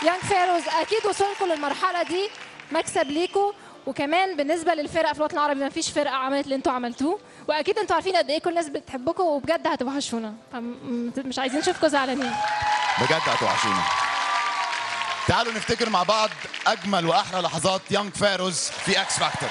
يانج فيروز اكيد وصولكم للمرحله دي مكسب ليكم وكمان بالنسبه للفرق في الوطن العربي ما فيش فرقه عملت اللي انتوا عملتوه واكيد انتوا عارفين قد ايه كل الناس بتحبكم وبجد هتوحشونا فمش عايزين نشوفكم زعلانين بجد هتوحشونا تعالوا نفتكر مع بعض اجمل واحلى لحظات يانج فاروز في اكس فاكتور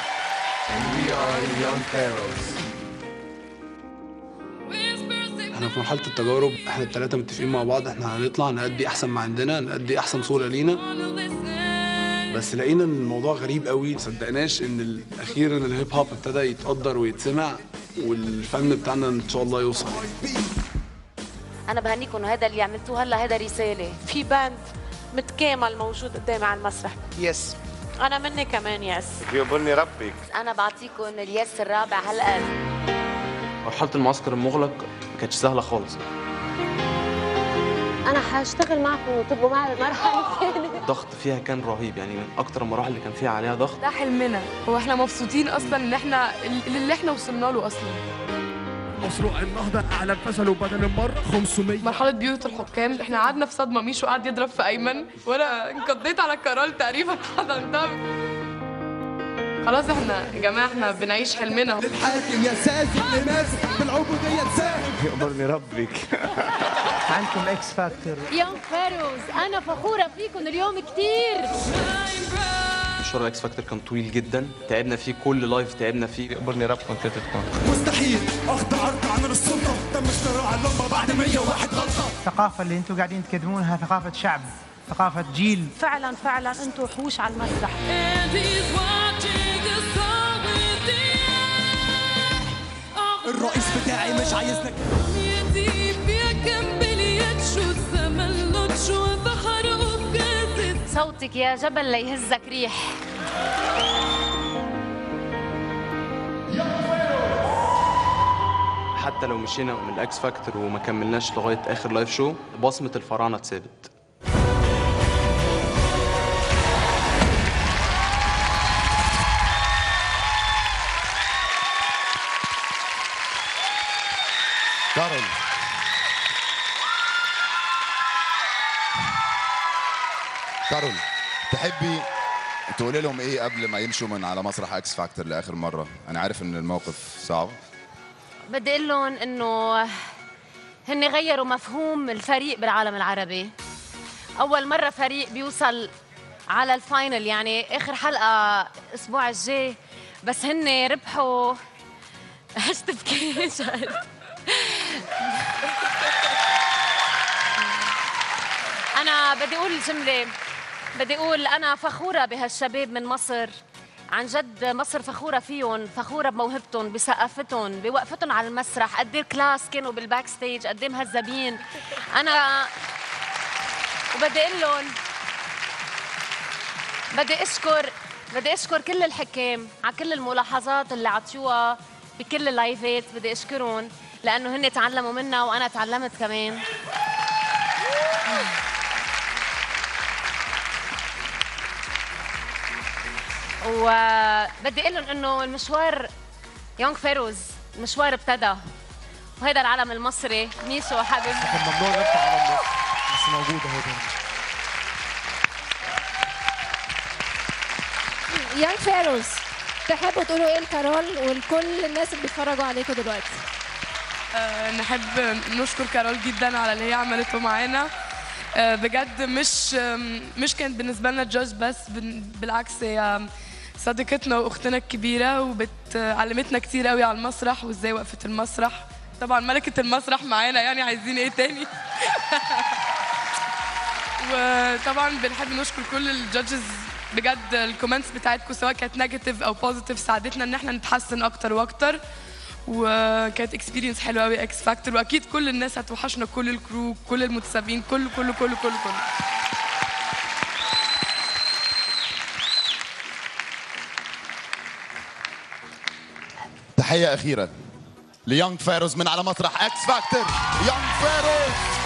احنا في مرحله التجارب احنا الثلاثه متفقين مع بعض احنا هنطلع نأدي احسن ما عندنا نأدي احسن صوره لينا بس لقينا ان الموضوع غريب قوي ما صدقناش ان ال- اخيرا الهيب هوب ابتدى يتقدر ويتسمع والفن بتاعنا ان شاء الله يوصل انا بهنيكم انه هذا اللي عملتوه هلا هذا رساله في باند متكامل موجود قدامي على المسرح يس انا مني كمان يس يقبلني ربك انا بعطيكم اليس الرابع هالقد مرحلة المعسكر المغلق ما كانتش سهلة خالص انا هشتغل معكم وتبقوا معي المرحله الثانيه الضغط فيها كان رهيب يعني من أكتر المراحل اللي كان فيها عليها ضغط ده حلمنا واحنا مبسوطين اصلا ان احنا اللي احنا وصلنا له اصلا مشروع النهضة أعلن فشله بدل المرة 500 مرحله بيوت الحكام احنا قعدنا في صدمه ميشو قعد يضرب في ايمن وانا انقضيت على كارول تقريبا حضنتها خلاص احنا يا جماعه احنا بنعيش حلمنا الحاكم يا ساذج لمازج بالعبودية تساهم يقبلني ربك عندكم اكس فاكتور يوم فيروز انا فخوره فيكم اليوم كتير مشوار الاكس فاكتور كان طويل جدا تعبنا فيه كل لايف تعبنا فيه يقبلني رب كنت تتكون مستحيل أخضع أرض عن السلطة تم اختراع اللمبة بعد 101 غلطة الثقافة اللي انتم قاعدين تقدمونها ثقافة شعب ثقافة جيل فعلا فعلا انتم وحوش على المسرح الرئيس بتاعي مش عايزنا صوتك يا جبل ليهزك ريح حتى لو مشينا من الاكس فاكتور وما كملناش لغاية آخر لايف شو بصمة الفراعنة اتثبت كارول كارول تحبي تقولي لهم ايه قبل ما يمشوا من على مسرح اكس فاكتور لاخر مره انا عارف ان الموقف صعب بدي اقول لهم انه هن غيروا مفهوم الفريق بالعالم العربي اول مره فريق بيوصل على الفاينل يعني اخر حلقه الاسبوع الجاي بس هن ربحوا ايش تبكي انا بدي اقول جمله بدي اقول انا فخوره بهالشباب من مصر عن جد مصر فخوره فيهم فخوره بموهبتهم بثقافتهم بوقفتهم على المسرح قد ايه كلاس كانوا بالباك ستيج قد ايه مهذبين انا وبدي اقول لهم بدي اشكر بدي اشكر كل الحكام على كل الملاحظات اللي عطيوها بكل اللايفات بدي اشكرهم لانه هن تعلموا منا وانا تعلمت كمان وبدي اقول لهم انه المشوار يونغ فيروز المشوار ابتدى وهيدا العلم المصري ميشو حابب ممنوع نرفع على الناس بس موجودة هو يانج فيروز تحبوا تقولوا ايه لكارول ولكل الناس اللي بيتفرجوا عليكم دلوقتي آه، نحب نشكر كارول جدا على اللي هي عملته معانا آه، بجد مش آم، مش كانت بالنسبه لنا جاج بس بن- بالعكس هي صديقتنا واختنا الكبيره وبتعلمتنا كتير قوي على المسرح وازاي وقفت المسرح طبعا ملكه المسرح معانا يعني عايزين ايه تاني وطبعا بنحب نشكر كل الجادجز بجد الكومنتس بتاعتكم سواء كانت نيجاتيف او بوزيتيف ساعدتنا ان احنا نتحسن اكتر واكتر وكانت اكسبيرينس حلوه قوي اكس فاكتور واكيد كل الناس هتوحشنا كل الكرو كل المتسابقين كل كل كل كل كل تحيه اخيره ليونج فاروز من على مسرح اكس فاكتور يونج فاروز